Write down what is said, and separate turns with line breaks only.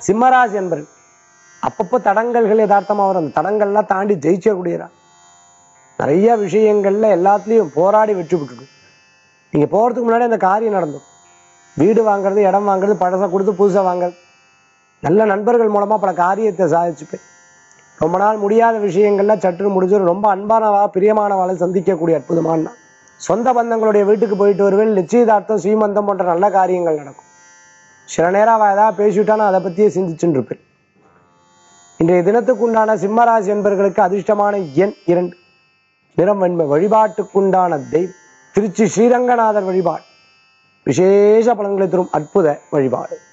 சிம்மராசி என்பர்கள் அப்பப்போ தடங்கல்கள் யதார்த்தமா வரும் அந்த தடங்கள்லாம் தாண்டி ஜெயிச்சக்கூடியதா நிறைய விஷயங்கள்ல எல்லாத்துலயும் போராடி வெற்றி பெற்றுட்டு நீங்க போறதுக்கு முன்னாடி அந்த காரியம் நடந்தும் வீடு வாங்குறது இடம் வாங்குறது பழசை கொடுத்து புதுசை வாங்குறது நல்ல நண்பர்கள் மூலமா பல காரியத்தை சாதிச்சுப்பேன் ரொம்ப நாள் முடியாத விஷயங்கள்லாம் சற்று முடிஞ்சு ரொம்ப அன்பானவா பிரியமானவாளை சந்திக்கக்கூடிய அற்புதமான நாள். சொந்த பந்தங்களுடைய வீட்டுக்கு போயிட்டு வருவேன் நிச்சயதார்த்தம் சீமந்தம் போன்ற நல்ல காரியங்கள் நடக்கும் சில நேரம் அவள் ஏதாவது பேசிவிட்டா நான் அதை பற்றியே சிந்திச்சுட்டு இருப்பேன் இன்றைய தினத்துக்கு உண்டான சிம்மராசி என்பவர்களுக்கு அதிர்ஷ்டமான எண் இரண்டு நிறம் வெண்மை வழிபாட்டுக்குண்டான தெய்வம் திருச்சி ஸ்ரீரங்கநாதர் வழிபாடு விசேஷ பலன்களை தரும் அற்புத வழிபாடு